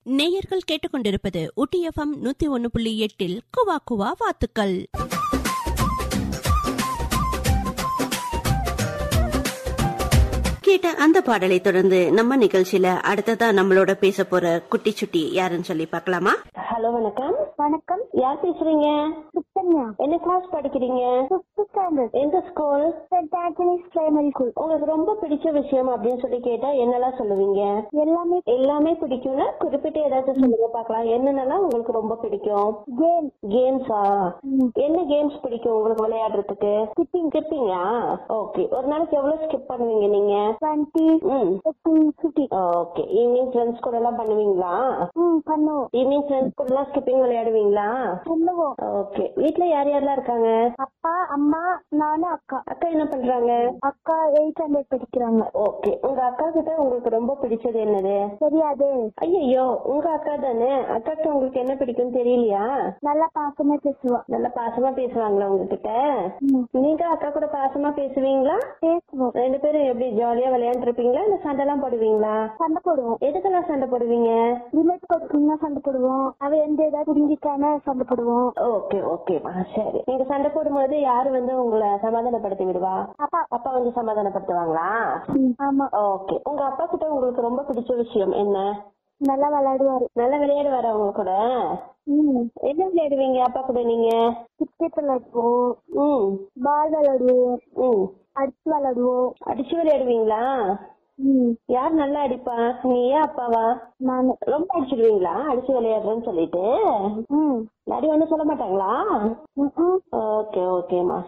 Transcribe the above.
நேயர்கள் கேட்டுக்கொண்டிருப்பது ஊட்டி எஃப்எம் நூத்தி ஒன்னு புள்ளி எட்டில் குவா குவா வாத்துக்கள் கேட்ட அந்த பாடலை தொடர்ந்து நம்ம நிகழ்ச்சியில அடுத்ததா நம்மளோட பேச போற குட்டி சுட்டி யாருன்னு சொல்லி பார்க்கலாமா ஹலோ வணக்கம் வணக்கம் யார் பேசுறீங்க சுத்தன்யா என்ன கிளாஸ் படிக்கிறீங்க ஃபிஃப்த் ஸ்டாண்டர்ட் எந்த school Saint Antony's primary school உங்களுக்கு ரொம்ப பிடிச்ச விஷயம் அப்படின்னு சொல்லி கேட்டா என்னெல்லாம் சொல்லுவீங்க எல்லாமே எல்லாமே பிடிக்கும்னா குறிப்பிட்ட ஏதாச்சும் சொல்லுங்க பார்க்கலாம் என்னென்னலாம் உங்களுக்கு ரொம்ப பிடிக்கும் கேம் கேம்ஸா என்ன கேம்ஸ் பிடிக்கும் உங்களுக்கு விளையாடுறதுக்கு ஸ்கிப்பிங் ஸ்கிப்பிங்கா ஓகே ஒரு நாளைக்கு எவ்வளவு ஸ்கிப் பண்ணுவீங்க நீங்க டுவெண்ட்டி ம் fifteen fifty okay evening friends கூட எல்லாம் பண்ணுவீங்களா ம் பண்ணுவோம் ஈவினிங் ஃப்ரெண்ட்ஸ் கூட எல்லாம் ஸ்கிப்பிங் விளையாடுவீங்களா பண்ணுவோம் ஓகே வீட்ல யார் யாரெல்லாம் இருக்காங்க அப்பா அம்மா நானு அக்கா அக்கா என்ன பண்றாங்க அக்கா எயிட் ஸ்டாண்டர்ட் படிக்கிறாங்க ஓகே உங்க அக்கா கிட்ட உங்களுக்கு ரொம்ப பிடிச்சது என்னது தெரியாது ஐயோ உங்க அக்கா தானே அக்காக்கு உங்களுக்கு என்ன பிடிக்கும் தெரியலையா நல்லா பாசமா பேசுவா நல்லா பாசமா பேசுவாங்களா உங்ககிட்ட ம். நீங்க அக்கா கூட பாசமா பேசுவீங்களா பேசுவோம் ரெண்டு பேரும் எப்படி ஜாலியா விளையாண்டு இருப்பீங்களா இல்ல சண்டை எல்லாம் போடுவீங்களா சண்டை போடுவோம் எதுக்கெல்லாம் சண்டை போடுவீங்க ரிமோட் கொடுக்கணும்னா சண்டை போடுவோம் அவ எந்த ஏதாவது புரிஞ்சிட்டானா சண்டை போடுவோம் ஓகே ஓகே சரி நீங்க சண்டை போடும்போது யாரு வந்து உங்களை சமாதானப்படுத்தி விடுவா அப்பா அப்பா வந்து சமாதானப்படுத்துவாங்களா ம், ஆமா ஓகே உங்க அப்பா கிட்ட உங்களுக்கு ரொம்ப பிடிச்ச விஷயம் என்ன நல்லா விளையாடுவாரு நல்லா விளையாடுவாரு அவங்க கூட ம் என்ன விளையாடுவீங்க அப்பா கூட நீங்க கிரிக்கெட் விளையாடுவோம் ம் பால் விளையாடுவோம் ம் அடிச்சு விளையாடுவோம் அடிச்சு விளையாடுவீங்களா ம் யார் நல்லா அடிப்பா நீயா அப்பாவா நானு ரொம்ப அடிச்சிடுவீங்களா அடிச்சு விளையாடுறேன்னு சொல்லிட்டு ம் டாடி ஒண்ணும் சொல்ல மாட்டாங்களா ம்ஹும். ஓகே ஓகேம்மா